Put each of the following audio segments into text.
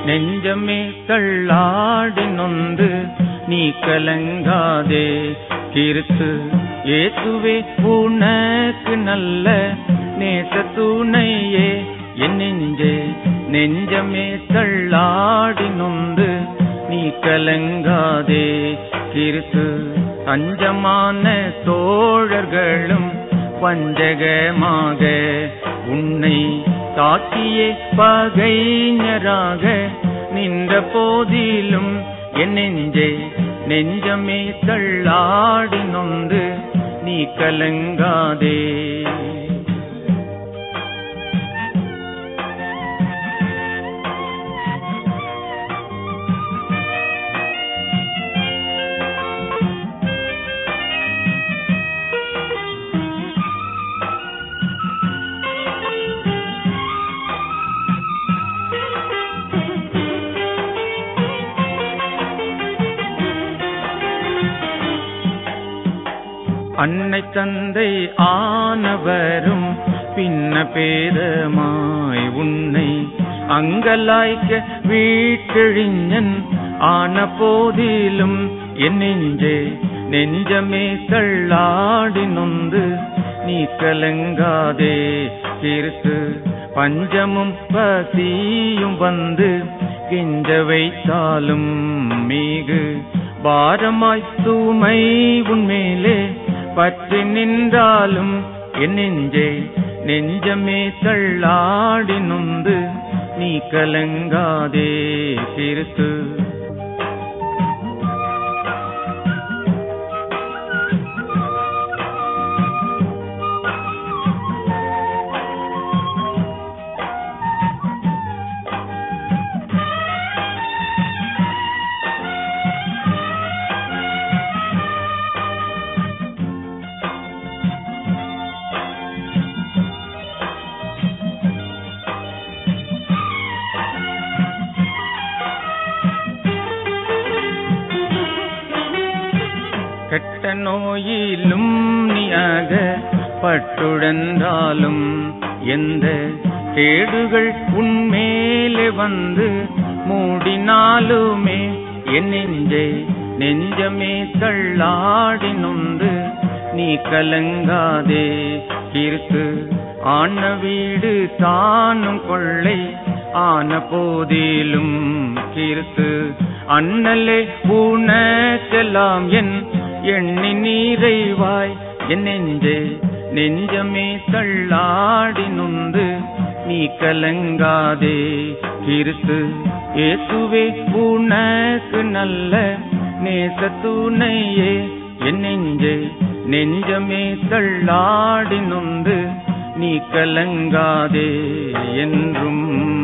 நெஞ்சமே தள்ளாடி நொந்து நீ கலங்காதே கிறிஸ்து இயேசுவே உனக்கு நல்ல நேச துணையே என் நெஞ்சே நெஞ்சமே தள்ளாடி நொந்து நீ கலங்காதே கிறிஸ்து தஞ்சமான தோழர்களும் வஞ்சகமாக உன்னை தாக்கியே பகைஞராக நின்ற போதிலும் என் நெஞ்சே நெஞ்சமே தள்ளாடி நொந்து நீ கலங்காதே அன்னை தந்தை ஆனவரும் பின்ன பேதமாய் உன்னை அங்கலாய்க்க வீட்டெழிஞன் ஆன போதிலும் என் நெஞ்சே நெஞ்சமே தள்ளாடி நொந்து நீ கலங்காதே கிறிஸ்து பஞ்சமும் பசியும் வந்து கெஞ்ச வைத்தாலும் மீகு பாரமாய் தூமை உன்மேலே பற்றி நின்றாலும் என் நெஞ்சே நெஞ்சமே தள்ளாடி நொந்து நீ கலங்காதே கிறிஸ்து கெட்ட நோயிலும் நீயாக பட்டுழந்தாலும் எந்த கேடுகள் உன்மேலே வந்து மூடினாலுமே என் நெஞ்சே நெஞ்சமே தள்ளாடி நொந்து நீ கலங்காதே கிறிஸ்து ஆன வீடு தானும் கொள்ளை ஆன போதிலும் கிறிஸ்து அண்ணலே உனக்கெல்லாம் என் எண்ணி நீரைவாய் என் நெஞ்சே நெஞ்சமே தள்ளாடி நொந்து நீ கலங்காதே கிறிஸ்து இயேசுவே உனக்கு நல்ல நேச துணையே என் நெஞ்சே நெஞ்சமே தள்ளாடி நொந்து நீ கலங்காதே என்றும்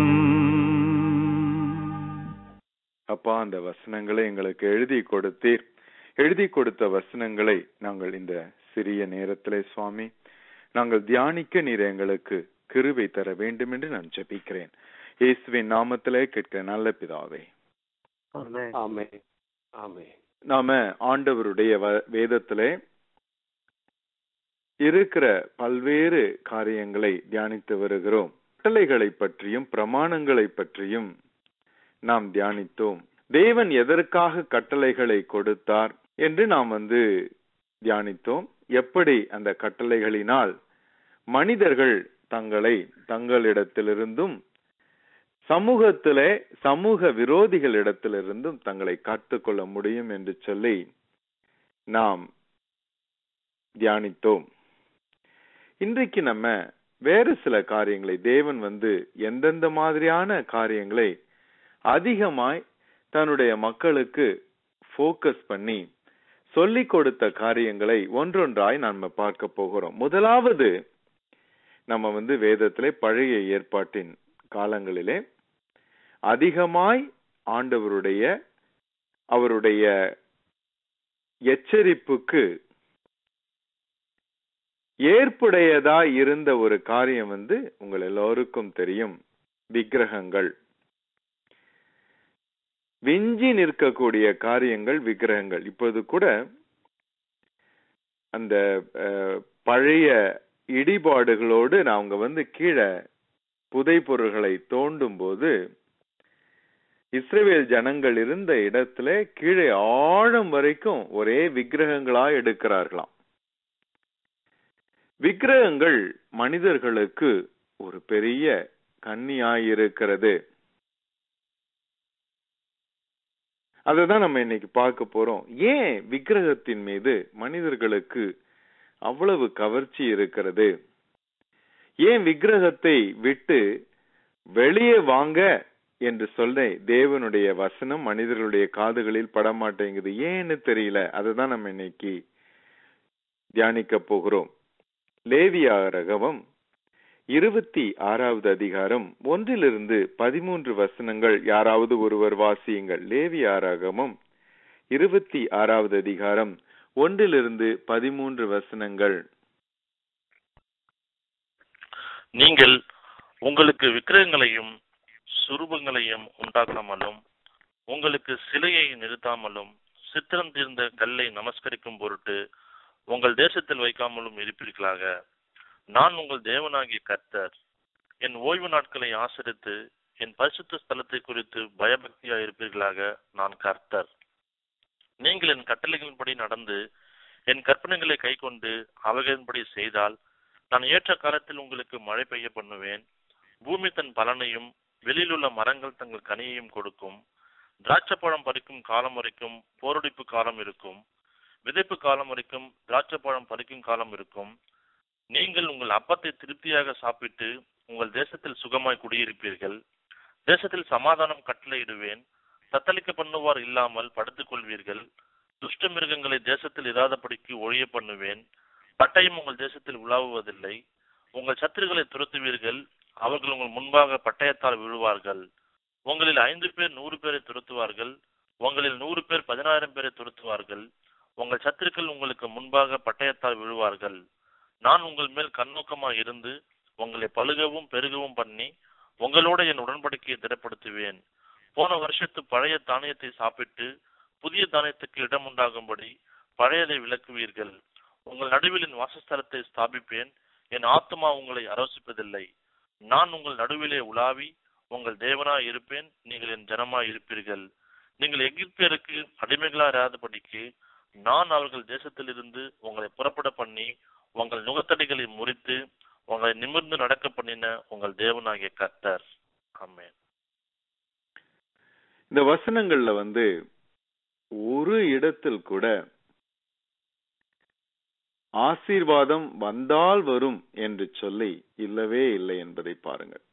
அப்பா அந்த வசனங்களை எங்களுக்கு எழுதி கொடுத்தீர் எழுதி கொடுத்த வசனங்களை நாங்கள் இந்த சிறிய நேரத்திலே சுவாமி நாங்கள் தியானிக்க நீர் எங்களுக்கு கிருபை தர வேண்டும் என்று நான் ஜெபிக்கிறேன் இயேசுவின் நாமத்திலே கேட்கிற நல்ல பிதாவே ஆமே ஆமே நாம ஆண்டவருடைய வ- வேதத்திலே இருக்கிற பல்வேறு காரியங்களை தியானித்து வருகிறோம் கட்டளைகளை பற்றியும் பிரமாணங்களை பற்றியும் நாம் தியானித்தோம் தேவன் எதற்காக கட்டளைகளை கொடுத்தார் என்று நாம் வந்து தியானித்தோம் எப்படி அந்த கட்டளைகளினால் மனிதர்கள் தங்களை தங்களிடத்திலிருந்தும் சமூகத்திலே சமூக விரோதிகளிடத்திலிருந்தும் தங்களை காத்துக்கொள்ள முடியும் என்று சொல்லி நாம் தியானித்தோம் இன்றைக்கு நம்ம வேறு சில காரியங்களை தேவன் வந்து எந்தெந்த மாதிரியான காரியங்களை அதிகமாய் தன்னுடைய மக்களுக்கு ஃபோக்கஸ் பண்ணி சொல்லிக் கொடுத்த காரியங்களை ஒன்றொன்றாய் நாம பார்க்க போகிறோம் முதலாவது நம்ம வந்து வேதத்திலே பழைய ஏற்பாட்டின் காலங்களிலே அதிகமாய் ஆண்டவருடைய அவருடைய எச்சரிப்புக்கு ஏற்புடையதா இருந்த ஒரு காரியம் வந்து உங்கள் எல்லோருக்கும் தெரியும் விக்கிரகங்கள் விஞ்சி நிற்கக்கூடிய காரியங்கள் விக்கிரகங்கள் இப்போது கூட அந்த அஹ், பழைய இடிபாடுகளோடு நாங்க வந்து கீழே புதை பொருள்களை தோண்டும் போது இஸ்ரவேல் ஜனங்கள் இருந்த இடத்துல கீழே ஆழம் வரைக்கும் ஒரே விக்கிரகங்களா எடுக்கிறார்களாம் விக்கிரகங்கள் மனிதர்களுக்கு ஒரு பெரிய கண்ணியாயிருக்கிறது அததான் நம்ம இன்னைக்கு பார்க்க போறோம் ஏன் விக்கிரகத்தின் மீது மனிதர்களுக்கு அவ்வளவு கவர்ச்சி இருக்கிறது ஏன் விக்கிரகத்தை விட்டு வெளியே வாங்க என்று சொல்ல தேவனுடைய வசனம் மனிதர்களுடைய காதுகளில் படமாட்டேங்குது ஏன்னு தெரியல அதுதான் நம்ம இன்னைக்கு தியானிக்க போகிறோம் லேவியாரகவம் இருபத்தி ஆறாவது அதிகாரம் ஒன்றிலிருந்து பதிமூன்று வசனங்கள் யாராவது ஒருவர் வாசியுங்கள் லேவியாராகமம் இருபத்தி ஆறாவது அதிகாரம் ஒன்றிலிருந்து பதிமூன்று வசனங்கள் நீங்கள் உங்களுக்கு விக்கிரகங்களையும் சுரூபங்களையும் உண்டாக்காமலும் உங்களுக்கு சிலையை நிறுத்தாமலும் சித்திரம் தீர்ந்த கல்லை நமஸ்கரிக்கும் பொருட்டு உங்கள் தேசத்தில் வைக்காமலும் இருப்பீர்களாக நான் உங்கள் தேவனாகிய கர்த்தர் என் ஓய்வு நாட்களை ஆசரித்து என் பரிசுத்த ஸ்தலத்தை குறித்து பயபக்தியா இருப்பீர்களாக நான் கர்த்தர் நீங்கள் என் கட்டளைகளின்படி நடந்து என் கற்பனைகளை கைக்கொண்டு அவைகளின்படி செய்தால் நான் ஏற்ற காலத்தில் உங்களுக்கு மழை பெய்ய பண்ணுவேன் பூமி தன் பலனையும் வெளியிலுள்ள மரங்கள் தங்கள் கனியையும் கொடுக்கும் திராட்சைப்பழம் பறிக்கும் காலம் வரைக்கும் போரடிப்பு காலம் இருக்கும் விதைப்பு காலம் வரைக்கும் திராட்சைப்பழம் பறிக்கும் காலம் இருக்கும் நீங்கள் உங்கள் அப்பத்தை திருப்தியாக சாப்பிட்டு உங்கள் தேசத்தில் சுகமாய் குடியிருப்பீர்கள் தேசத்தில் சமாதானம் கட்டளையிடுவேன் தத்தளிக்க பண்ணுவார் இல்லாமல் படுத்துக் கொள்வீர்கள் துஷ்ட மிருகங்களை தேசத்தில் இராதபடிக்கு ஒழிய பண்ணுவேன் பட்டயம் உங்கள் தேசத்தில் உலாவுவதில்லை உங்கள் சத்துருக்களை துரத்துவீர்கள் அவர்கள் உங்கள் முன்பாக பட்டயத்தால் விழுவார்கள் உங்களில் ஐந்து பேர் நூறு பேரை துரத்துவார்கள் உங்களில் நூறு பேர் பதினாயிரம் பேரை துரத்துவார்கள் உங்கள் சத்துருக்கள் உங்களுக்கு முன்பாக பட்டயத்தால் விழுவார்கள் நான் உங்கள் மேல் கண்ணோக்கமாக இருந்து உங்களை பழுகவும் பெருகவும் பண்ணி உங்களோட என் உடன்படிக்கையை திடப்படுத்துவேன் போன வருஷத்து பழைய தானியத்தை சாப்பிட்டு புதிய தானியத்துக்கு இடம் உண்டாகும்படி பழையதை விளக்குவீர்கள் உங்கள் நடுவில் என் வாசஸ்தலத்தை ஸ்தாபிப்பேன் என் ஆத்மா உங்களை அரவசிப்பதில்லை நான் உங்கள் நடுவிலே உலாவி உங்கள் தேவனாய் இருப்பேன் நீங்கள் என் ஜனமாய் இருப்பீர்கள் நீங்கள் எகிப்தியருக்கு அடிமைகளா இராதபடிக்கு நான் அவர்கள் தேசத்திலிருந்து உங்களை புறப்பட பண்ணி உங்கள் நுகத்தடிகளை முறித்து உங்களை நிமிர்ந்து நடக்க பண்ணின உங்கள் தேவனாகிய கர்த்தர் ஆமென் இந்த வசனங்கள்ல வந்து ஒரு இடத்தில் கூட ஆசீர்வாதம் வந்தால் வரும் என்று சொல்லி இல்லவே இல்லை என்பதை பாருங்கள்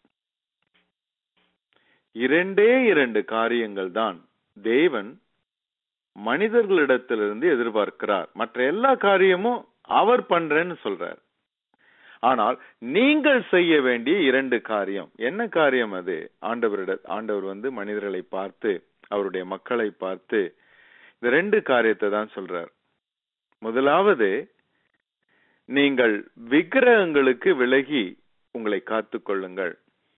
இரண்டே இரண்டு காரியங்கள் தான் தேவன் மனிதர்களிடத்திலிருந்து எதிர்பார்க்கிறார் மற்ற எல்லா காரியமும் அவர் பண்றேன்னு சொல்றார் ஆனால் நீங்கள் செய்ய வேண்டிய இரண்டு காரியம் என்ன காரியம் அது ஆண்டவரிட ஆண்டவர் வந்து மனிதர்களை பார்த்து அவருடைய மக்களை பார்த்து இந்த ரெண்டு காரியத்தை தான் சொல்றார் முதலாவது நீங்கள் விக்கிரகங்களுக்கு விலகி உங்களை காத்துக் கொள்ளுங்கள்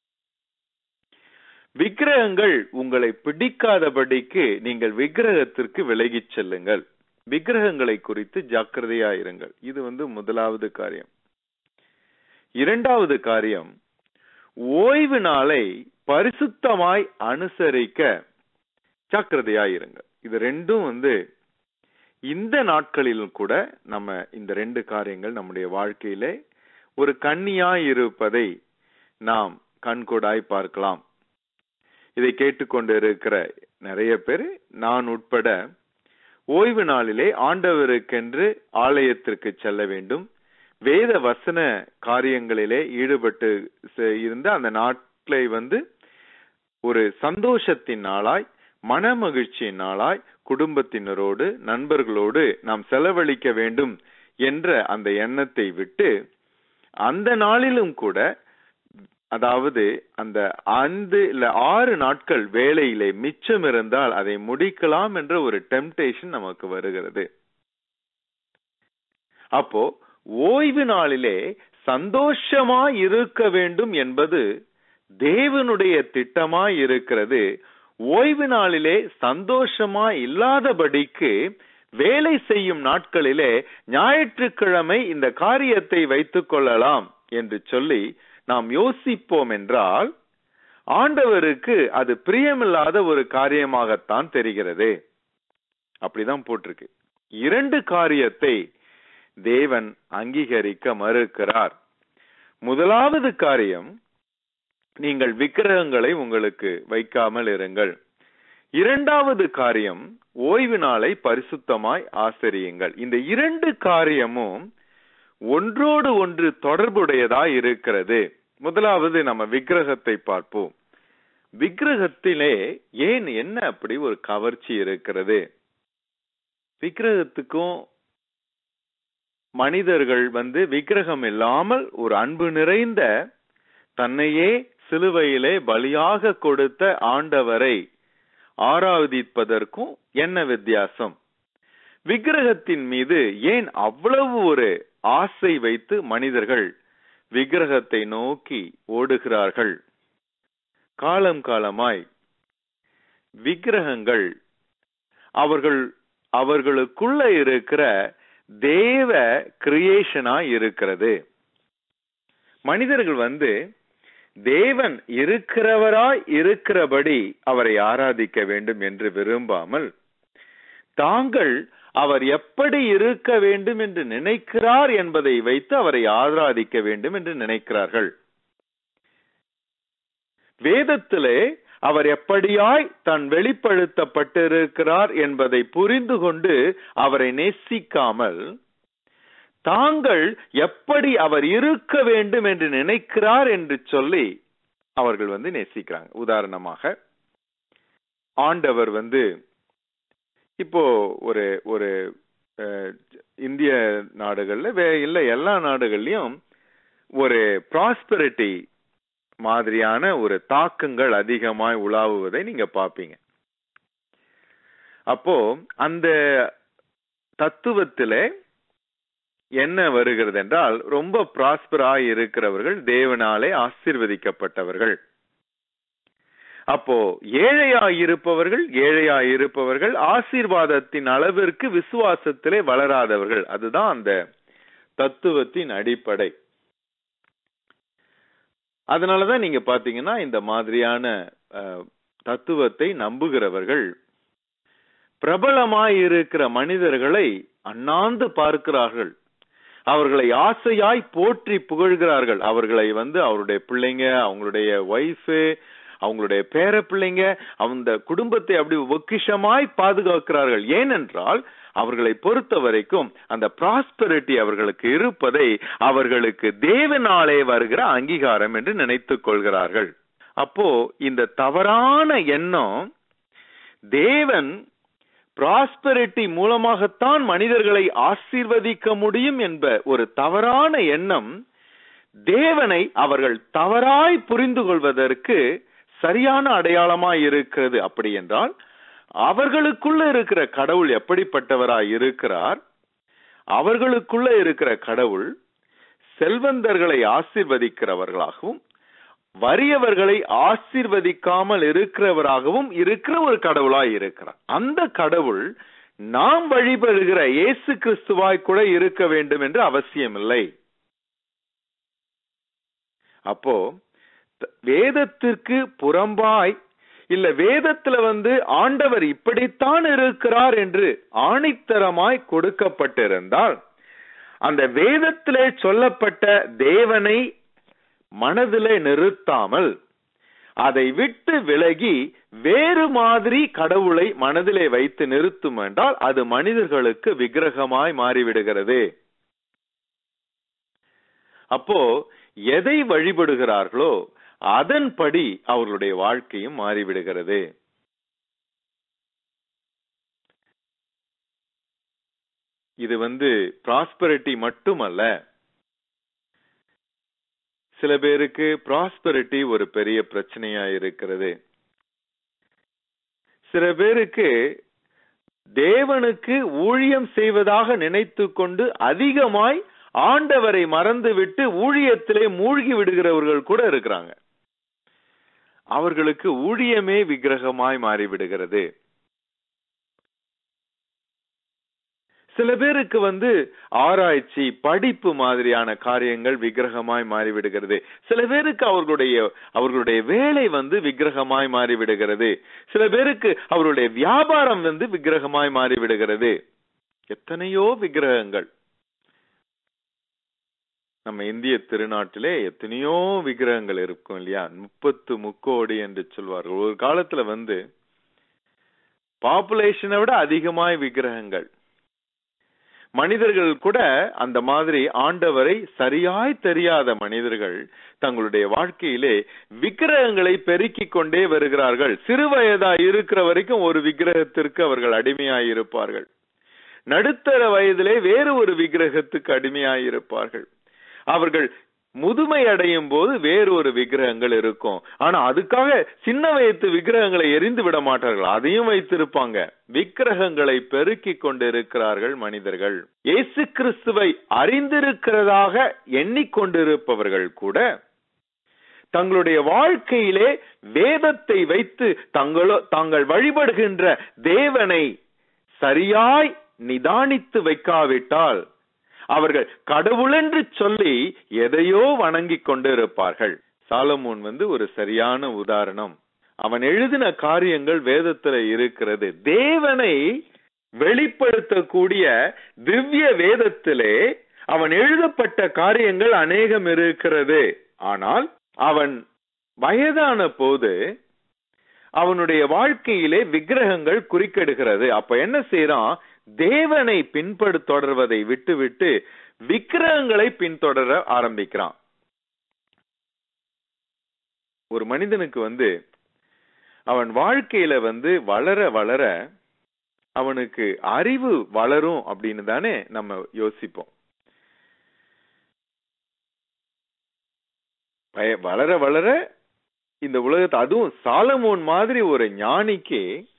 விக்கிரகங்கள் உங்களை பிடிக்காதபடிக்கு நீங்கள் விக்கிரகத்திற்கு விலகிச் செல்லுங்கள் விக்கிரகங்களை குறித்து ஜாக்கிரதையாயிருங்கள் இது வந்து முதலாவது காரியம் இரண்டாவது காரியம் ஓய்வு நாளை பரிசுத்தமாய் அனுசரிக்க ஜாக்கிரதையாயிருங்கள் இது ரெண்டும் வந்து இந்த நாட்களிலும் கூட நம்ம இந்த ரெண்டு காரியங்கள் நம்முடைய வாழ்க்கையிலே ஒரு கண்ணியாய் இருப்பதை நாம் கண்கூடாய் பார்க்கலாம் இதை கேட்டுக்கொண்டு இருக்கிற நிறைய பேர் நான் உட்பட ஓய்வு நாளிலே ஆண்டவருக்கென்று ஆலயத்திற்கு செல்ல வேண்டும் வேத வசன காரியங்களிலே ஈடுபட்டு செ- இருந்த அந்த நாட்களை வந்து ஒரு சந்தோஷத்தின் நாளாய் மன மகிழ்ச்சியின் நாளாய் குடும்பத்தினரோடு நண்பர்களோடு நாம் செலவழிக்க வேண்டும் என்ற அந்த எண்ணத்தை விட்டு அந்த நாளிலும் கூட அதாவது அந்த ஐந்து இல்ல ஆறு நாட்கள் வேலையிலே மிச்சம் இருந்தால் அதை முடிக்கலாம் என்ற ஒரு டெம்டேஷன் நமக்கு வருகிறது அப்போ ஓய்வு நாளிலே சந்தோஷமாய் இருக்க வேண்டும் என்பது தேவனுடைய திட்டமாய் இருக்கிறது ஓய்வு நாளிலே சந்தோஷமா இல்லாதபடிக்கு வேலை செய்யும் நாட்களிலே ஞாயிற்றுக்கிழமை இந்த காரியத்தை வைத்துக் கொள்ளலாம் என்று சொல்லி நாம் யோசிப்போம் என்றால் ஆண்டவருக்கு அது பிரியமில்லாத ஒரு காரியமாகத்தான் தெரிகிறது அப்படிதான் போட்டிருக்கு இரண்டு காரியத்தை தேவன் அங்கீகரிக்க மறுக்கிறார் முதலாவது காரியம் நீங்கள் விக்கிரகங்களை உங்களுக்கு வைக்காமல் இருங்கள் இரண்டாவது காரியம் ஓய்வு நாளை பரிசுத்தமாய் ஆசரியுங்கள் இந்த இரண்டு காரியமும் ஒன்றோடு ஒன்று தொடர்புடையதாய் இருக்கிறது முதலாவது நம்ம விக்கிரகத்தை பார்ப்போம் விக்கிரகத்திலே ஏன் என்ன அப்படி ஒரு கவர்ச்சி இருக்கிறது விக்கிரகத்துக்கும் மனிதர்கள் வந்து விக்கிரகம் இல்லாமல் ஒரு அன்பு நிறைந்த தன்னையே சிலுவையிலே பலியாக கொடுத்த ஆண்டவரை ஆராதிப்பதற்கும் என்ன வித்தியாசம் விக்கிரகத்தின் மீது ஏன் அவ்வளவு ஒரு ஆசை வைத்து மனிதர்கள் விக்கிரகத்தை நோக்கி ஓடுகிறார்கள் காலம் காலமாய் விக்கிரகங்கள் அவர்கள் அவர்களுக்குள்ள இருக்கிற தேவ கிரியேஷனா இருக்கிறது மனிதர்கள் வந்து தேவன் இருக்கிறவராய் இருக்கிறபடி அவரை ஆராதிக்க வேண்டும் என்று விரும்பாமல் தாங்கள் அவர் எப்படி இருக்க வேண்டும் என்று நினைக்கிறார் என்பதை வைத்து அவரை ஆராதிக்க வேண்டும் என்று நினைக்கிறார்கள் வேதத்திலே அவர் எப்படியாய் தான் வெளிப்படுத்தப்பட்டிருக்கிறார் என்பதை புரிந்து கொண்டு அவரை நேசிக்காமல் தாங்கள் எப்படி அவர் இருக்க வேண்டும் என்று நினைக்கிறார் என்று சொல்லி அவர்கள் வந்து நேசிக்கிறாங்க உதாரணமாக ஆண்டவர் வந்து இப்போ ஒரு ஒரு இந்திய நாடுகள்ல வே இல்ல எல்லா நாடுகள்லயும் ஒரு ப்ராஸ்பரிட்டி மாதிரியான ஒரு தாக்கங்கள் அதிகமாய் உலாவுவதை நீங்க பாப்பீங்க அப்போ அந்த தத்துவத்திலே என்ன வருகிறது என்றால் ரொம்ப ப்ராஸ்பராய் இருக்கிறவர்கள் தேவனாலே ஆசிர்வதிக்கப்பட்டவர்கள் அப்போ ஏழையாய் இருப்பவர்கள் ஏழையாய் இருப்பவர்கள் ஆசீர்வாதத்தின் அளவிற்கு விசுவாசத்திலே வளராதவர்கள் அதுதான் அந்த தத்துவத்தின் அடிப்படை அதனாலதான் நீங்க பாத்தீங்கன்னா இந்த மாதிரியான தத்துவத்தை நம்புகிறவர்கள் பிரபலமாய் இருக்கிற மனிதர்களை அண்ணாந்து பார்க்கிறார்கள் அவர்களை ஆசையாய் போற்றி புகழ்கிறார்கள் அவர்களை வந்து அவருடைய பிள்ளைங்க அவங்களுடைய ஒய்ஃபு அவங்களுடைய பேர பிள்ளைங்க அந்த குடும்பத்தை அப்படி பொக்கிஷமாய் பாதுகாக்கிறார்கள் ஏனென்றால் அவர்களை பொறுத்த வரைக்கும் அந்த ப்ராஸ்பரிட்டி அவர்களுக்கு இருப்பதை அவர்களுக்கு தேவனாலே வருகிற அங்கீகாரம் என்று நினைத்துக் கொள்கிறார்கள் அப்போ இந்த தவறான எண்ணம் தேவன் ப்ராஸ்பரிட்டி மூலமாகத்தான் மனிதர்களை ஆசீர்வதிக்க முடியும் என்ப ஒரு தவறான எண்ணம் தேவனை அவர்கள் தவறாய் புரிந்து கொள்வதற்கு சரியான அடையாளமாய் இருக்கிறது அப்படி என்றால் அவர்களுக்குள்ள இருக்கிற கடவுள் எப்படிப்பட்டவராய் இருக்கிறார் அவர்களுக்குள்ள இருக்கிற கடவுள் செல்வந்தர்களை ஆசிர்வதிக்கிறவர்களாகவும் வறியவர்களை ஆசிர்வதிக்காமல் இருக்கிறவராகவும் இருக்கிற ஒரு கடவுளாய் இருக்கிறார் அந்த கடவுள் நாம் வழிபடுகிற இயேசு கிறிஸ்துவாய் கூட இருக்க வேண்டும் என்று அவசியமில்லை அப்போ வேதத்திற்கு புறம்பாய் இல்ல வேதத்துல வந்து ஆண்டவர் இப்படித்தான் இருக்கிறார் என்று ஆணித்தரமாய் கொடுக்கப்பட்டிருந்தால் அந்த வேதத்திலே சொல்லப்பட்ட தேவனை மனதிலே நிறுத்தாமல் அதை விட்டு விலகி வேறு மாதிரி கடவுளை மனதிலே வைத்து நிறுத்தும் என்றால் அது மனிதர்களுக்கு விக்கிரகமாய் மாறிவிடுகிறது அப்போ எதை வழிபடுகிறார்களோ அதன்படி அவர்களுடைய வாழ்க்கையும் மாறிவிடுகிறது இது வந்து ப்ராஸ்பரிட்டி மட்டுமல்ல சில பேருக்கு ப்ராஸ்பரிட்டி ஒரு பெரிய பிரச்சனையா இருக்கிறது சில பேருக்கு தேவனுக்கு ஊழியம் செய்வதாக நினைத்து கொண்டு அதிகமாய் ஆண்டவரை மறந்துவிட்டு ஊழியத்திலே மூழ்கி விடுகிறவர்கள் கூட இருக்கிறாங்க அவர்களுக்கு ஊழியமே விக்கிரகமாய் மாறிவிடுகிறது சில பேருக்கு வந்து ஆராய்ச்சி படிப்பு மாதிரியான காரியங்கள் விக்கிரகமாய் மாறிவிடுகிறது சில பேருக்கு அவர்களுடைய அவர்களுடைய வேலை வந்து விக்கிரகமாய் மாறிவிடுகிறது சில பேருக்கு அவருடைய வியாபாரம் வந்து விக்கிரகமாய் மாறிவிடுகிறது எத்தனையோ விக்கிரகங்கள் நம்ம இந்திய திருநாட்டிலே எத்தனையோ விக்கிரகங்கள் இருக்கும் இல்லையா முப்பத்து முக்கோடி என்று சொல்வார்கள் ஒரு காலத்துல வந்து பாப்புலேஷனை விட அதிகமாய் விக்கிரகங்கள் மனிதர்கள் கூட அந்த மாதிரி ஆண்டவரை சரியாய் தெரியாத மனிதர்கள் தங்களுடைய வாழ்க்கையிலே விக்கிரகங்களை பெருக்கிக் கொண்டே வருகிறார்கள் சிறு வயதா இருக்கிற வரைக்கும் ஒரு விக்கிரகத்திற்கு அவர்கள் அடிமையாய் இருப்பார்கள் நடுத்தர வயதிலே வேறு ஒரு விக்கிரகத்துக்கு அடிமையாய் இருப்பார்கள் அவர்கள் முதுமை அடையும் போது வேறு ஒரு விக்கிரகங்கள் இருக்கும் ஆனா அதுக்காக சின்ன வயது விக்கிரகங்களை எரிந்து விட மாட்டார்கள் அதையும் வைத்திருப்பாங்க விக்கிரகங்களை பெருக்கிக் கொண்டிருக்கிறார்கள் மனிதர்கள் இயேசு கிறிஸ்துவை அறிந்திருக்கிறதாக எண்ணிக்கொண்டிருப்பவர்கள் கூட தங்களுடைய வாழ்க்கையிலே வேதத்தை வைத்து தங்களோ தாங்கள் வழிபடுகின்ற தேவனை சரியாய் நிதானித்து வைக்காவிட்டால் அவர்கள் கடவுளென்று சொல்லி எதையோ வணங்கிக் கொண்டு இருப்பார்கள் சாலமோன் வந்து ஒரு சரியான உதாரணம் அவன் எழுதின காரியங்கள் வேதத்துல இருக்கிறது தேவனை வெளிப்படுத்தக்கூடிய திவ்ய வேதத்திலே அவன் எழுதப்பட்ட காரியங்கள் அநேகம் இருக்கிறது ஆனால் அவன் வயதான போது அவனுடைய வாழ்க்கையிலே விக்கிரகங்கள் குறுக்கிடுகிறது அப்ப என்ன செய்யறான் தேவனை பின்படு தொடர்வதை விட்டுவிட்டு விக்கிரகங்களை பின்தொடர ஆரம்பிக்கிறான் ஒரு மனிதனுக்கு வந்து அவன் வாழ்க்கையில வந்து வளர வளர அவனுக்கு அறிவு வளரும் அப்படின்னு தானே நம்ம யோசிப்போம் வய- வளர வளர இந்த உலகத்தை அதுவும் சாலமோன் மாதிரி ஒரு ஞானிக்கு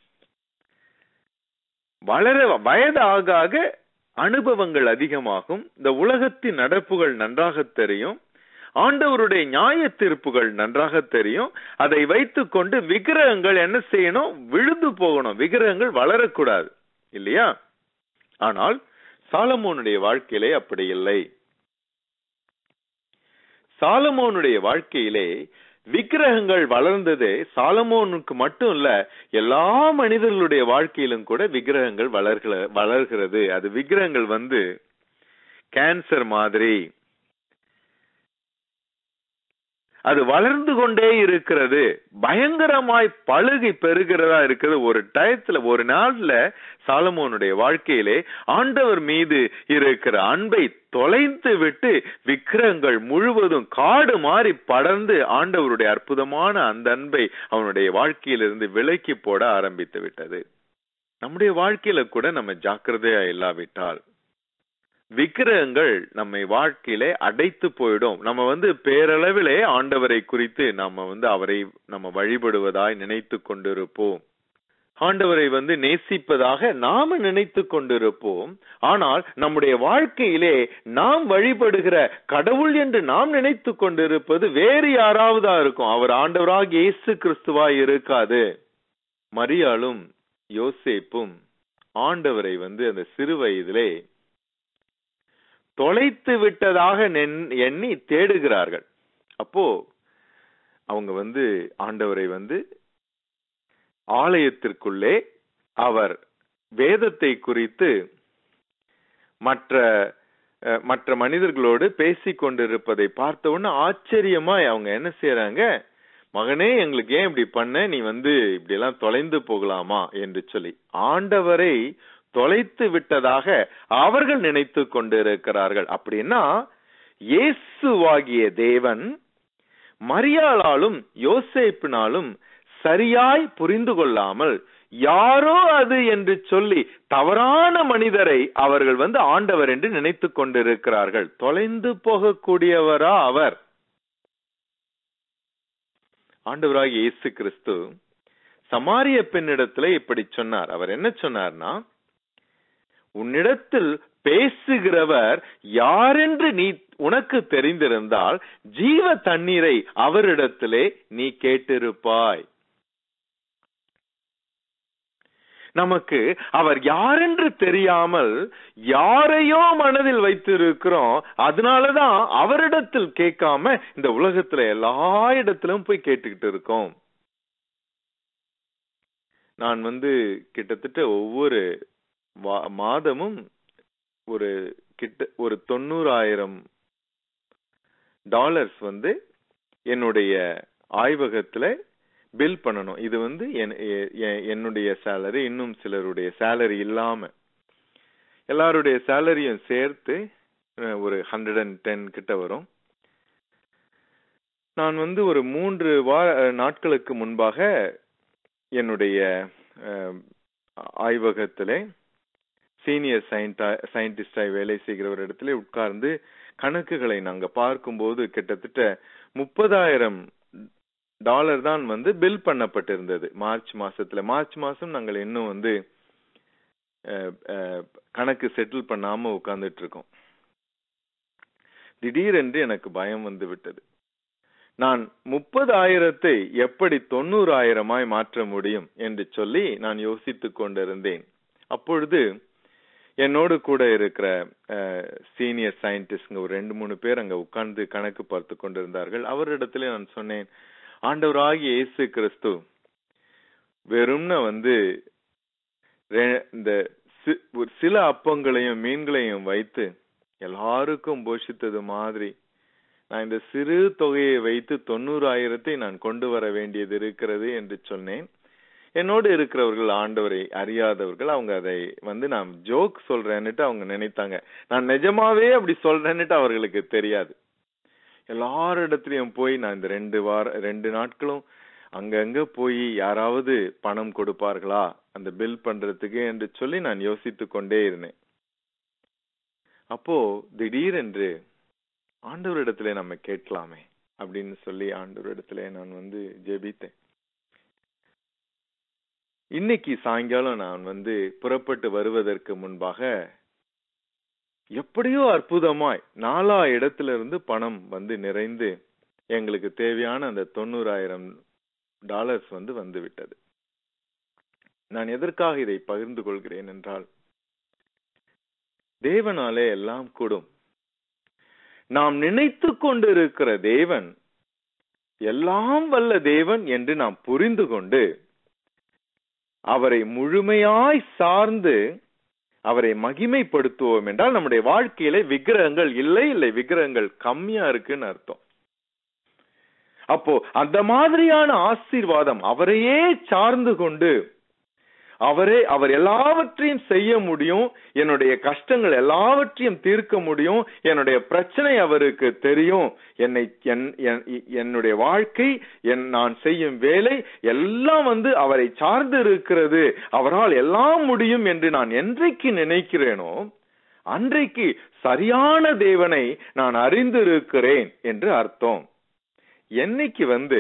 வளர வயது ஆக ஆக அனுபவங்கள் அதிகமாகும் இந்த வின் நடப்புகள் நன்றாக தெரியும் ஆண்டவருடைய நியாய தீர்ப்புகள் நன்றாக தெரியும் அதை வைத்துக் கொண்டு விக்கிரகங்கள் என்ன செய்யணும் விழுந்து போகணும் விக்கிரகங்கள் வளரக்கூடாது இல்லையா ஆனால் சாலமோனுடைய வாழ்க்கையிலே அப்படி இல்லை சாலமோனுடைய வாழ்க்கையிலே விக்கிரகங்கள் வளர்ந்தது சாலமோனுக்கு மட்டும் இல்ல எல்லா மனிதர்களுடைய வாழ்க்கையிலும் கூட விக்கிரகங்கள் வளர்கிற வளர்கிறது அது விக்கிரகங்கள் வந்து கேன்சர் மாதிரி அது வளர்ந்து கொண்டே இருக்கிறது பயங்கரமாய் பழுகி பெருகிறதா இருக்குது ஒரு டயத்துல ஒரு நாள்ல சாலமோனுடைய வாழ்க்கையிலே ஆண்டவர் மீது இருக்கிற அன்பை தொலைத்து விட்டு விக்கிரகங்கள் முழுவதும் காடு மாறி படர்ந்து ஆண்டவருடைய அற்புதமான அந்த அன்பை அவனுடைய வாழ்க்கையிலிருந்து விலக்கி போட ஆரம்பித்து விட்டது நம்முடைய வாழ்க்கையில கூட நம்ம ஜாக்கிரதையா இல்லாவிட்டால் விக்கிரகங்கள் நம்மை வாழ்க்கையிலே அடைத்து போயிடும் நம்ம வந்து பேரளவிலே ஆண்டவரை குறித்து நம்ம வந்து அவரை நம்ம வழிபடுவதாய் நினைத்து கொண்டிருப்போம் ஆண்டவரை வந்து நேசிப்பதாக நாம நினைத்து கொண்டிருப்போம் ஆனால் நம்முடைய வாழ்க்கையிலே நாம் வழிபடுகிற கடவுள் என்று நாம் நினைத்து கொண்டிருப்பது வேறு யாராவதா இருக்கும் அவர் ஆண்டவராக இயேசு கிறிஸ்துவாய் இருக்காது மரியாளும் யோசேப்பும் ஆண்டவரை வந்து அந்த சிறு வயதிலே தொலைத்து விட்டதாக நென்- எண்ணி தேடுகிறார்கள் அப்போ அவங்க வந்து ஆண்டவரை வந்து ஆலயத்திற்குள்ளே அவர் வேதத்தை குறித்து மற்ற அஹ், மற்ற மனிதர்களோடு பேசிக் கொண்டிருப்பதை பார்த்த உடனே ஆச்சரியமாய் அவங்க என்ன செய்யறாங்க மகனே எங்களுக்கு ஏன் இப்படி பண்ண நீ வந்து இப்படி எல்லாம் தொலைந்து போகலாமா என்று சொல்லி ஆண்டவரை தொலைத்து விட்டதாக அவர்கள் நினைத்து கொண்டிருக்கிறார்கள் அப்படின்னா இயேசுவாகிய தேவன் மரியாளாலும் யோசேப்பினாலும் சரியாய் புரிந்து கொள்ளாமல் யாரோ அது என்று சொல்லி தவறான மனிதரை அவர்கள் வந்து ஆண்டவர் என்று நினைத்துக் கொண்டிருக்கிறார்கள் தொலைந்து போகக்கூடியவரா அவர் ஆண்டவராகிய இயேசு கிறிஸ்து சமாரிய பெண்ணிடத்துல இப்படி சொன்னார் அவர் என்ன சொன்னார்னா உன்னிடத்தில் பேசுகிறவர் யாரென்று நீ உனக்கு தெரிந்திருந்தால் ஜீவ தண்ணீரை அவரிடத்திலே நீ கேட்டிருப்பாய் நமக்கு அவர் யாரென்று தெரியாமல் யாரையோ மனதில் வைத்திருக்கிறோம் அதனாலதான் அவரிடத்தில் கேட்காம இந்த உலகத்துல எல்லா இடத்திலும் போய் கேட்டுக்கிட்டு இருக்கோம் நான் வந்து கிட்டத்தட்ட ஒவ்வொரு வா- மாதமும் ஒரு கிட்ட ஒரு தொண்ணூறாயிரம் டாலர்ஸ் வந்து என்னுடைய ஆய்வகத்துல பில் பண்ணணும் இது வந்து என்- எ- எ- என்னுடைய சேலரி இன்னும் சிலருடைய சேலரி இல்லாம எல்லாருடைய சேலரியும் சேர்த்து அஹ், ஒரு ஹண்ட்ரட் அண்ட் டென் கிட்ட வரும் நான் வந்து ஒரு மூன்று வார அஹ், நாட்களுக்கு முன்பாக என்னுடைய அஹ், ஆய்வகத்திலே சீனியர் சயின்டிஸ்டாய் வேலை செய்கிற ஒரு இடத்துல உட்கார்ந்து கணக்குகளை நாங்க பார்க்கும்போது கிட்டத்தட்ட முப்பதாயிரம் டாலர் தான் வந்து பில் பண்ணப்பட்டிருந்தது மார்ச் மாசத்துல மார்ச் மாசம் நாங்கள் இன்னும் வந்து அஹ், அஹ், கணக்கு செட்டில் பண்ணாம உட்கார்ந்துட்டு இருக்கோம் திடீரென்று எனக்கு பயம் வந்து விட்டது நான் முப்பதாயிரத்தை எப்படி தொண்ணூறாயிரமாய் மாற்ற முடியும் என்று சொல்லி நான் யோசித்துக் கொண்டிருந்தேன் அப்பொழுது என்னோடு கூட இருக்கிற சீனியர் சயின்டிஸ்ட்ங்க ஒரு ரெண்டு மூணு பேர் அங்க உட்கார்ந்து கணக்கு பார்த்து கொண்டிருந்தார்கள் அவரிடத்துல நான் சொன்னேன் ஆண்டவராகிய இயேசு கிறிஸ்து வெறும்ன வந்து ரெ- இந்த சி- ஒரு சில அப்பங்களையும் மீன்களையும் வைத்து எல்லாருக்கும் போஷித்தது மாதிரி நான் இந்த சிறு தொகையை வைத்து தொண்ணூறாயிரத்தை நான் கொண்டு வர வேண்டியது இருக்கிறது என்று சொன்னேன் என்னோடு இருக்கிறவர்கள் ஆண்டவரை அறியாதவர்கள் அவங்க அதை வந்து நான் ஜோக் சொல்றேன்னுட்டு அவங்க நினைத்தாங்க நான் நிஜமாவே அப்படி சொல்றேன்னுட்டு அவர்களுக்கு தெரியாது எல்லாரிடத்துலயும் போய் நான் இந்த ரெண்டு வார ரெண்டு நாட்களும் அங்கங்க போய் யாராவது பணம் கொடுப்பார்களா அந்த பில் பண்றதுக்கு என்று சொல்லி நான் யோசித்துக் கொண்டே இருந்தேன் அப்போ திடீரென்று ஆண்டவரிடத்துல நம்ம கேட்கலாமே அப்படின்னு சொல்லி ஆண்டவரிடத்துல நான் வந்து ஜெபித்தேன் இன்னைக்கு சாயங்காலம் நான் வந்து புறப்பட்டு வருவதற்கு முன்பாக எப்படியோ அற்புதமாய் நாலா இடத்துல இருந்து பணம் வந்து நிறைந்து எங்களுக்கு தேவையான அந்த தொண்ணூறாயிரம் டாலர்ஸ் வந்து வந்து விட்டது நான் எதற்காக இதை பகிர்ந்து கொள்கிறேன் என்றால் தேவனாலே எல்லாம் கூடும் நாம் நினைத்து கொண்டிருக்கிற தேவன் எல்லாம் வல்ல தேவன் என்று நாம் புரிந்து கொண்டு அவரை முழுமையாய் சார்ந்து அவரை மகிமைப்படுத்துவோம் என்றால் நம்முடைய வாழ்க்கையில விக்கிரகங்கள் இல்லை இல்லை விக்கிரகங்கள் கம்மியா இருக்குன்னு அர்த்தம் அப்போ அந்த மாதிரியான ஆசீர்வாதம் அவரையே சார்ந்து கொண்டு அவரே அவர் எல்லாவற்றையும் செய்ய முடியும் என்னுடைய கஷ்டங்கள் எல்லாவற்றையும் தீர்க்க முடியும் என்னுடைய பிரச்சனை அவருக்கு தெரியும் என்னை என்- என்- என்னுடைய வாழ்க்கை என் நான் செய்யும் வேலை எல்லாம் வந்து அவரை சார்ந்து இருக்கிறது அவரால் எல்லாம் முடியும் என்று நான் என்றைக்கு நினைக்கிறேனோ அன்றைக்கு சரியான தேவனை நான் அறிந்திருக்கிறேன் என்று அர்த்தம் என்னைக்கு வந்து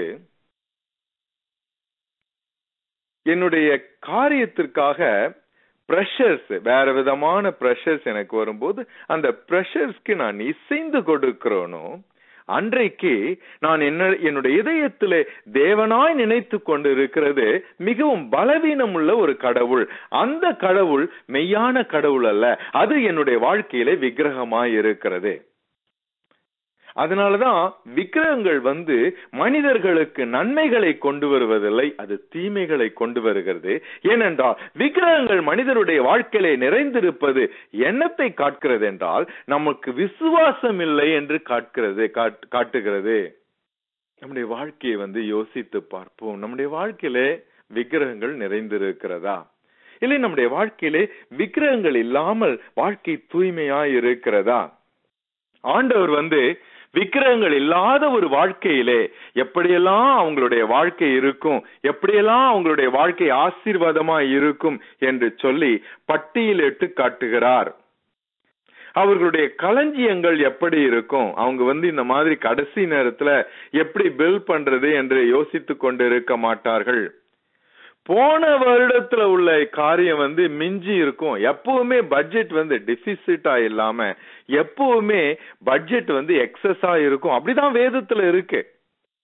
என்னுடைய காரியத்திற்காக ப்ரெஷர்ஸ் வேற விதமான ப்ரெஷர்ஸ் எனக்கு வரும்போது அந்த ப்ரெஷர்ஸ்க்கு நான் இசைந்து கொடுக்கிறோனோ அன்றைக்கு நான் என்ன என்னுடைய இதயத்திலே தேவனாய் நினைத்து கொண்டு இருக்கிறது மிகவும் பலவீனம் உள்ள ஒரு கடவுள் அந்த கடவுள் மெய்யான கடவுள் அல்ல அது என்னுடைய வருகையிலே விக்கிரகமாய் இருக்கிறது அதனாலதான் விக்கிரகங்கள் வந்து மனிதர்களுக்கு நன்மைகளை கொண்டு வருவதில்லை அது தீமைகளை கொண்டு வருகிறது ஏனென்றால் விக்கிரகங்கள் மனிதருடைய வாழ்க்கையிலே நிறைந்திருப்பது எண்ணத்தை காட்டுகிறது என்றால் நமக்கு விசுவாசம் இல்லை என்று காட்டுகிறது காட்- காட்டுகிறது நம்முடைய வாழ்க்கையை வந்து யோசித்து பார்ப்போம் நம்முடைய வாழ்க்கையிலே விக்கிரகங்கள் நிறைந்திருக்கிறதா இல்லை நம்முடைய வாழ்க்கையிலே விக்கிரகங்கள் இல்லாமல் வாழ்க்கை தூய்மையாய் இருக்கிறதா ஆண்டவர் வந்து விக்கிரகங்கள் இல்லாத ஒரு வாழ்க்கையிலே எப்படியெல்லாம் அவங்களுடைய வாழ்க்கை இருக்கும் எப்படியெல்லாம் அவங்களுடைய வாழ்க்கை ஆசீர்வாதமா இருக்கும் என்று சொல்லி பட்டியலிட்டு காட்டுகிறார் அவர்களுடைய களஞ்சியங்கள் எப்படி இருக்கும் அவங்க வந்து இந்த மாதிரி கடைசி நேரத்துல எப்படி பில் பண்றது என்று யோசித்துக் கொண்டு இருக்க மாட்டார்கள் போன வருடத்துல உள்ள காரியம் வந்து மிஞ்சி இருக்கும் எப்பவுமே பட்ஜெட் வந்து டிபிசிட்டா இல்லாம எப்பவுமே பட்ஜெட் வந்து எக்ஸஸா இருக்கும் அப்படிதான் வேதத்துல இருக்கு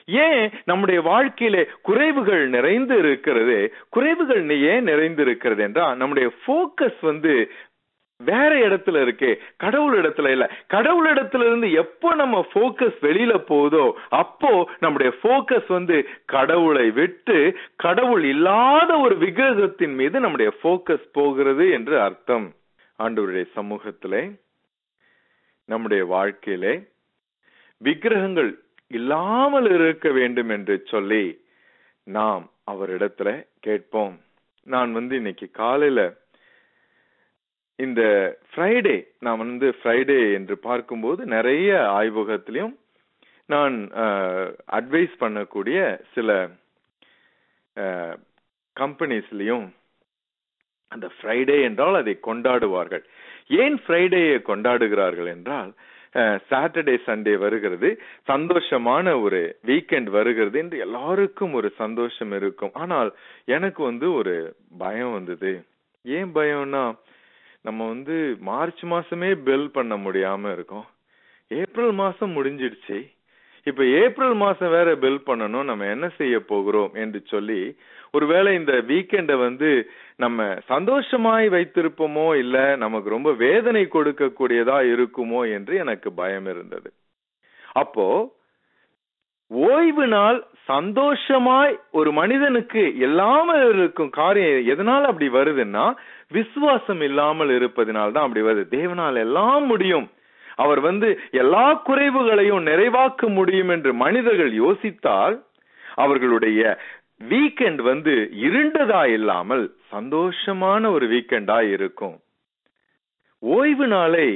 ஏன் நம்முடைய வாழ்க்கையிலே குறைவுகள் நிறைந்து இருக்கிறது குறைவுகள் ஏன் நிறைந்து இருக்கிறது என்றால் நம்முடைய போக்கஸ் வந்து வேற இடத்துல இருக்கு கடவுள் இடத்துல இல்ல கடவுள் இடத்துல இருந்து எப்போ நம்ம போக்கஸ் வெளியில போகுதோ அப்போ நம்முடைய போக்கஸ் வந்து கடவுளை விட்டு கடவுள் இல்லாத ஒரு விக்கிரகத்தின் மீது நம்முடைய போக்கஸ் போகிறது என்று அர்த்தம் ஆண்டவருடைய சமூகத்திலே நம்முடைய வாழ்க்கையிலே விக்கிரகங்கள் இல்லாமல் இருக்க வேண்டும் என்று சொல்லி நாம் அவரிடத்துல கேட்போம் நான் வந்து இன்னைக்கு காலையில இந்த ஃப்ரைடே நான் வந்து ஃப்ரைடே என்று பார்க்கும்போது நிறைய ஆய்வகத்திலையும் நான் அட்வைஸ் பண்ணக்கூடிய சில கம்பெனிஸ்லயும் அந்த ஃப்ரைடே என்றால் அதை கொண்டாடுவார்கள் ஏன் ஃப்ரைடேயை கொண்டாடுகிறார்கள் என்றால் சாட்டர்டே சண்டே வருகிறது சந்தோஷமான ஒரு வீக்கெண்ட் வருகிறது என்று எல்லாருக்கும் ஒரு சந்தோஷம் இருக்கும் ஆனால் எனக்கு வந்து ஒரு பயம் வந்தது ஏன் பயம்னா நம்ம வந்து மார்ச் மாசமே பில் பண்ண முடியாம இருக்கோம் ஏப்ரல் மாசம் முடிஞ்சிடுச்சு இப்ப ஏப்ரல் மாசம் வேற பில் பண்ணணும் நம்ம என்ன செய்ய போகிறோம் என்று சொல்லி ஒருவேளை இந்த வீக்கெண்ட வந்து நம்ம சந்தோஷமாய் வைத்திருப்போமோ இல்ல நமக்கு ரொம்ப வேதனை கொடுக்கக்கூடியதா இருக்குமோ என்று எனக்கு பயம் இருந்தது அப்போ ஓய்வு நாள் சந்தோஷமாய் ஒரு மனிதனுக்கு இல்லாமல் இருக்கும் காரியம் எதனால அப்படி வருதுன்னா விசுவாசம் இல்லாமல் இருப்பதனால் தான் அப்படி வருது தேவனால் எல்லாம் முடியும் அவர் வந்து எல்லா குறைவுகளையும் நிறைவாக்க முடியும் என்று மனிதர்கள் யோசித்தால் அவர்களுடைய வீக்கெண்ட் வந்து இருண்டதா இல்லாமல் சந்தோஷமான ஒரு வீக்கெண்டா இருக்கும் ஓய்வு நாளை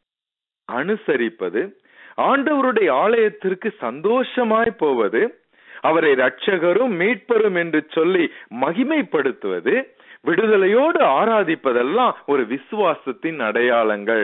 அனுசரிப்பது ஆண்டவருடைய ஆலயத்திற்கு சந்தோஷமாய் போவது அவரை ரட்சகரும் மீட்பரும் என்று சொல்லி மகிமைப்படுத்துவது விடுதலையோடு ஆராதிப்பதெல்லாம் ஒரு விசுவாசத்தின் அடையாளங்கள்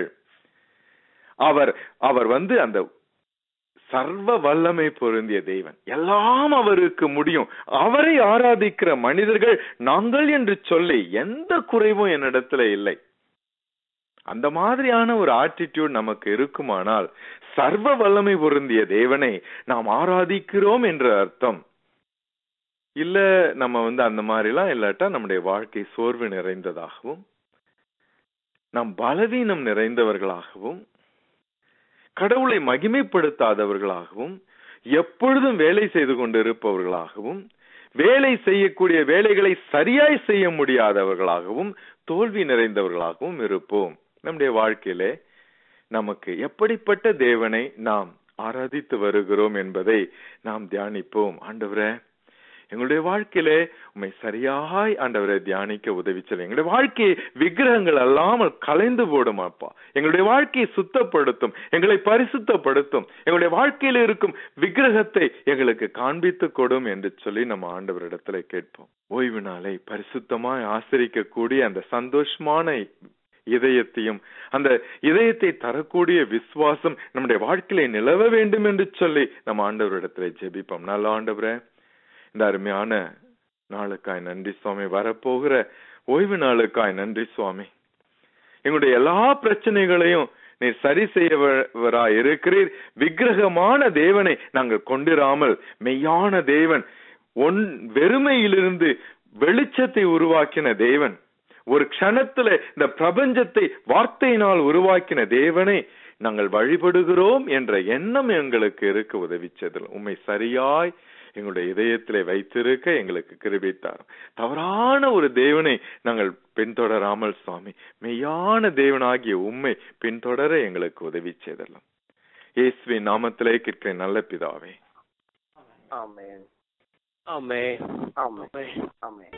அவர் அவர் வந்து அந்த சர்வ வல்லமை பொருந்திய தெய்வன் எல்லாம் அவருக்கு முடியும் அவரை ஆராதிக்கிற மனிதர்கள் நாங்கள் என்று சொல்லி எந்த குறைவும் என்னிடத்துல இல்லை அந்த மாதிரியான ஒரு ஆட்டிடியூட் நமக்கு இருக்குமானால் சர்வ வல்லமை பொருந்திய தேவனை நாம் ஆராதிக்கிறோம் என்ற அர்த்தம் இல்ல நம்ம வந்து அந்த மாதிரிலாம் இல்லாட்டா நம்முடைய வாழ்க்கை சோர்வு நிறைந்ததாகவும் நாம் பலவீனம் நிறைந்தவர்களாகவும் கடவுளை மகிமைப்படுத்தாதவர்களாகவும் எப்பொழுதும் வேலை செய்து கொண்டிருப்பவர்களாகவும் வேலை செய்யக்கூடிய வேலைகளை சரியாய் செய்ய முடியாதவர்களாகவும் தோல்வி நிறைந்தவர்களாகவும் இருப்போம் நம்முடைய வாழ்க்கையிலே நமக்கு எப்படிப்பட்ட தேவனை நாம் ஆராதித்து வருகிறோம் என்பதை நாம் தியானிப்போம் ஆண்டவரே எங்களுடைய வாழ்க்கையிலே உண்மை சரியாய் ஆண்டவரை தியானிக்க உதவி செய்யும் எங்களுடைய வாழ்க்கையை விக்கிரகங்கள் அல்லாமல் கலைந்து போடும் அப்பா எங்களுடைய வாழ்க்கையை சுத்தப்படுத்தும் எங்களை பரிசுத்தப்படுத்தும் எங்களுடைய வாழ்க்கையில் இருக்கும் விக்கிரகத்தை எங்களுக்கு காண்பித்து கொடும் என்று சொல்லி நம்ம ஆண்டவரிடத்துல கேட்போம் ஓய்வு நாளை பரிசுத்தமாய் ஆசிரிக்கக்கூடிய அந்த சந்தோஷமான இதயத்தையும் அந்த இதயத்தை தரக்கூடிய விசுவாசம் நம்முடைய வாழ்க்கையில நிலவ வேண்டும் என்று சொல்லி நம்ம ஆண்டவரிடத்துல ஜெபிப்போம் நல்ல ஆண்டவரே இந்த அருமையான நாளுக்காய் நன்றி சுவாமி வரப்போகிற ஓய்வு நாளுக்காய் நன்றி சுவாமி எங்களுடைய எல்லா பிரச்சனைகளையும் நீர் சரி செய்யவரா இருக்கிறீர் விக்கிரகமான தேவனை நாங்கள் கொண்டிராமல் மெய்யான தேவன் ஒன் வெறுமையிலிருந்து வெளிச்சத்தை உருவாக்கின தேவன் ஒரு க்ஷணத்துல இந்த பிரபஞ்சத்தை வார்த்தையினால் உருவாக்கின தேவனை நாங்கள் வழிபடுகிறோம் என்ற எண்ணம் எங்களுக்கு இருக்க உதவிச்சதில் உண்மை சரியாய் எங்களுடைய இதயத்திலே வைத்திருக்க எங்களுக்கு கிருபித்தார் தவறான ஒரு தேவனை நாங்கள் பின்தொடராமல் சுவாமி மெய்யான தேவனாகிய உண்மை பின்தொடர எங்களுக்கு உதவி செய்தலாம் இயேசுவின் நாமத்திலே கேட்கிறேன் நல்ல பிதாவே ஆமென் ஆமென் ஆமென் ஆமென்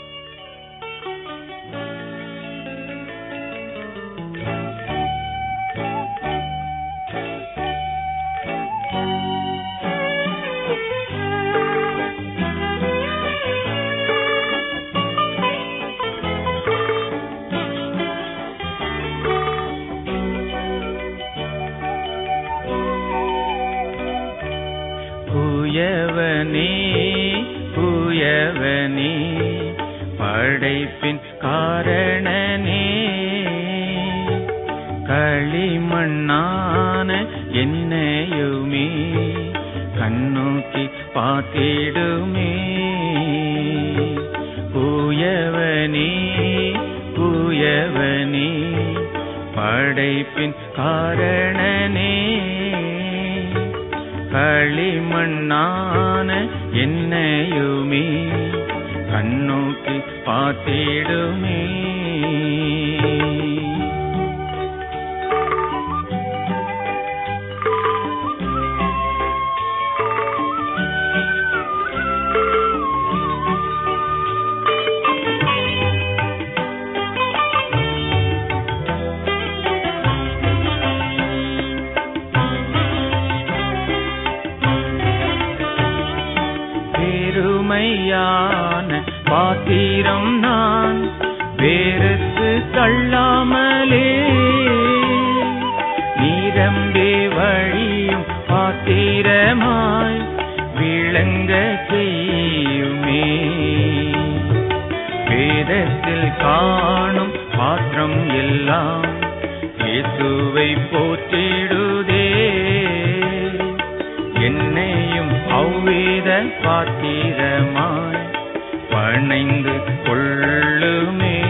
புயவனே புயவனே படைப்பின் காரணனே களிமண்ணான என்னையுமே கண்ணோக்கி பார்த்திடுமே பூயவனே பூயவனே படைப்பின் காரணனே களிமண்ணான என்னையுமே கண்ணோக்கி பார்த்திடுமே பெருமையான பாத்திரம் நான் வேறுத்து தள்ளாமலே நீரம்பே வழியும் பாத்திரமாய் விளங்க செய்யுமே வேதத்தில் காணும் பாத்திரம் எல்லாம் இயேசுவை போற்றிடுதே என்னையும் அவ்வேத பாத்திரமாய் பணைந்து கொள்ளுமே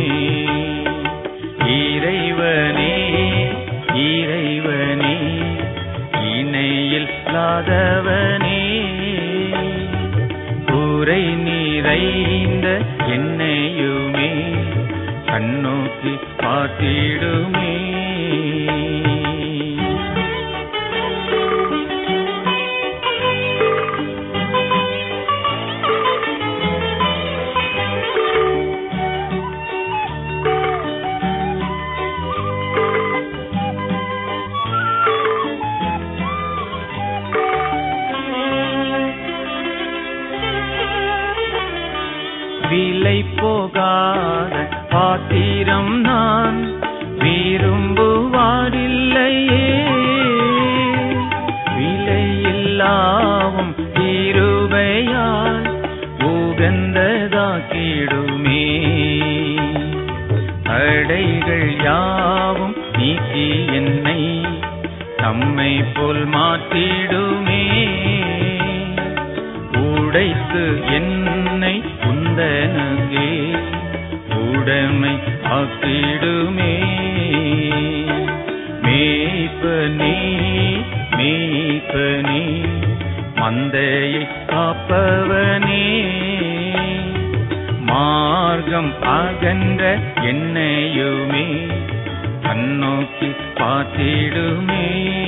இறைவனே இறைவனே இணையில் இல்லாதவனே குறை நிறைந்த என்னையுமே கண்ணோக்கி பார்த்திடுமே விலை போகாத பாத்திரம் நான் விரும்புவாரில்லையே விலையில்லாவும் இருபையால் உகந்ததாக்கிடுமே தடைகள் யாவும் நீக்கி என்னை தம்மை போல் மாற்றிடுமே உடைத்து என்னை உந்தனகே உடைமை ஆக்கிடுமே மேய்ப்பனே மேய்ப்பனே மந்தையை காப்பவனே மார்க்கம் அகன்ற என்னையுமே கண்ணோக்கி பார்த்திடுமே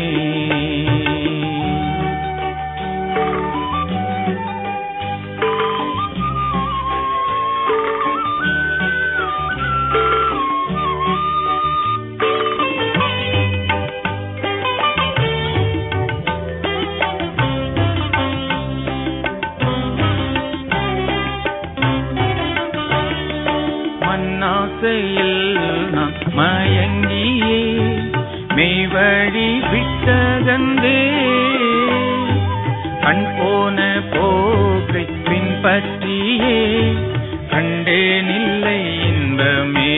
மண்ணாசையில் நான் மயங்கியே மெய்வழி விட்டகந்தே கண் போன போக்கை பின்பற்றியே கண்டேனில்லை இன்பமே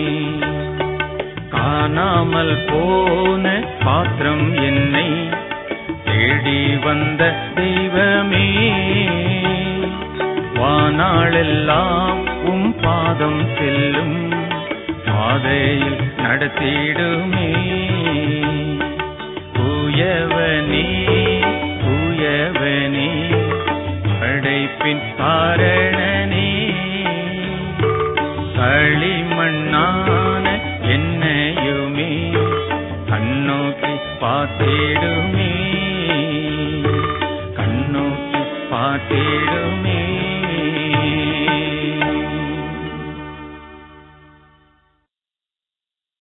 காணாமல் போன பாத்திரம் என்னை தேடி வந்த தெய்வமே வானாளெல்லாம் உம் பாதம் செல்லும் பாதையில் நடத்திடுமே தூயவனே தூயவனே படைப்பின் காரணனே களிமண்ணான என்னையுமே கண்ணோக்கி பார்த்திடுமே கண்ணோக்கி பார்த்திடுமே